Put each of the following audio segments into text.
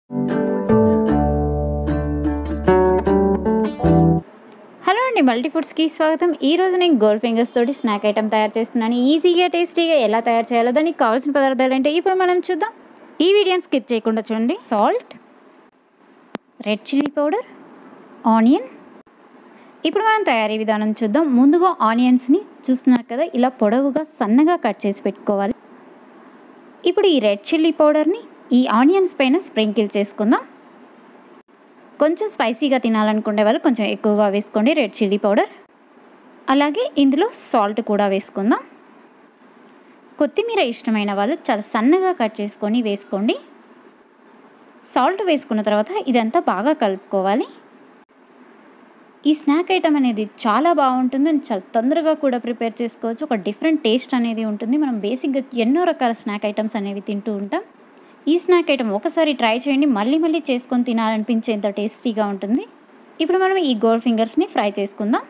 hello అండి multi ఫుడ్స్కి స్వాగతం ఈ రోజు నేను గోల్డ్ ఫింగర్స్ తోటి స్నాక్ ఐటమ్ తయారు చేస్తున్నాను ఈజీగా టేస్టీగా ఎలా తయారు చేయాలో దానికి కావాల్సిన పదార్థాలు అంటే ఇప్పుడు మనం చూద్దాం ఈ వీడియోని స్కిప్ చేయకుండా చూడండి salt red chilli powder onion ఇప్పుడు మనం తయారీ విధానం చూద్దాం ముందుగా ఆనియన్స్ని చూస్తున్నారు కదా ఇలా పొడవుగా సన్నగా కట్ చేసి పెట్టుకోవాలి ఇప్పుడు ఈ రెడ్ చిల్లీ పౌడర్ని ఈ ఆనియన్స్ పైన స్ప్రింకిల్ చేసుకుందాం కొంచెం స్పైసీగా తినాలనుకునే వాళ్ళు కొంచెం ఎక్కువగా వేసుకోండి రెడ్ చిల్లీ పౌడర్ అలాగే ఇందులో సాల్ట్ కూడా వేసుకుందాం కొత్తిమీర ఇష్టమైన వాళ్ళు చాలా సన్నగా కట్ చేసుకొని వేసుకోండి సాల్ట్ వేసుకున్న తర్వాత ఇదంతా బాగా కలుపుకోవాలి ఈ స్నాక్ ఐటమ్ అనేది చాలా బాగుంటుంది అండ్ చాలా తొందరగా కూడా ప్రిపేర్ చేసుకోవచ్చు ఒక డిఫరెంట్ టేస్ట్ అనేది ఉంటుంది మనం బేసిక్గా ఎన్నో రకాల స్నాక్ ఐటమ్స్ అనేవి తింటూ ఉంటాం ఈ స్నాక్ ఐటమ్ ఒకసారి ట్రై చేయండి మళ్ళీ మళ్ళీ చేసుకొని తినాలనిపించేంత టేస్టీగా ఉంటుంది ఇప్పుడు మనం ఈ గోల్డ్ ఫింగర్స్ని ఫ్రై చేసుకుందాం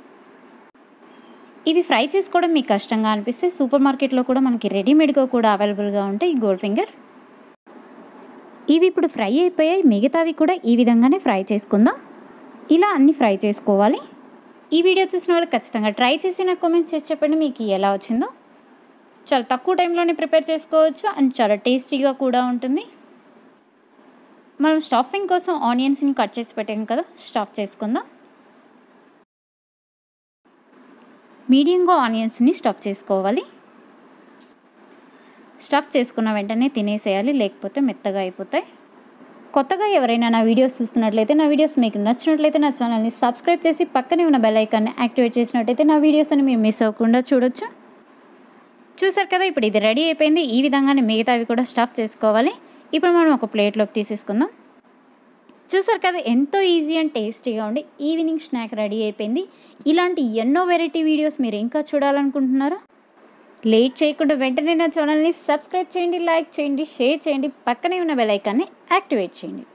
ఇవి ఫ్రై చేసుకోవడం మీకు కష్టంగా అనిపిస్తే సూపర్ మార్కెట్లో కూడా మనకి రెడీమేడ్గా కూడా అవైలబుల్గా ఉంటాయి ఈ గోల్డ్ ఫింగర్స్ ఇవి ఇప్పుడు ఫ్రై అయిపోయాయి మిగతావి కూడా ఈ విధంగానే ఫ్రై చేసుకుందాం ఇలా అన్ని ఫ్రై చేసుకోవాలి ఈ వీడియో చూసిన వాళ్ళు ఖచ్చితంగా ట్రై చేసి నాకు కామెంట్స్ చేసి చెప్పండి మీకు ఎలా వచ్చిందో చాలా తక్కువ టైంలోనే ప్రిపేర్ చేసుకోవచ్చు అండ్ చాలా టేస్టీగా కూడా ఉంటుంది మనం స్టఫింగ్ కోసం ఆనియన్స్ని కట్ చేసి పెట్టాం కదా స్టఫ్ చేసుకుందాం మీడియంగా ఆనియన్స్ని స్టఫ్ చేసుకోవాలి స్టఫ్ చేసుకున్న వెంటనే తినేసేయాలి లేకపోతే మెత్తగా అయిపోతాయి కొత్తగా ఎవరైనా నా వీడియోస్ చూస్తున్నట్లయితే నా వీడియోస్ మీకు నచ్చినట్లయితే నా ఛానల్ని సబ్స్క్రైబ్ చేసి పక్కనే ఉన్న బెల్ ఐకాన్ని యాక్టివేట్ చేసినట్టయితే నా వీడియోస్ అని మీరు మిస్ అవ్వకుండా చూడొచ్చు చూసారు కదా ఇప్పుడు ఇది రెడీ అయిపోయింది ఈ విధంగానే మిగతావి కూడా స్టఫ్ చేసుకోవాలి ఇప్పుడు మనం ఒక ప్లేట్లోకి తీసేసుకుందాం చూసారు కదా ఎంతో ఈజీ అండ్ టేస్టీగా ఉండి ఈవినింగ్ స్నాక్ రెడీ అయిపోయింది ఇలాంటి ఎన్నో వెరైటీ వీడియోస్ మీరు ఇంకా చూడాలనుకుంటున్నారా లేట్ చేయకుండా వెంటనే నా ఛానల్ని సబ్స్క్రైబ్ చేయండి లైక్ చేయండి షేర్ చేయండి పక్కనే ఉన్న బెల్ ఐకాన్ని యాక్టివేట్ చేయండి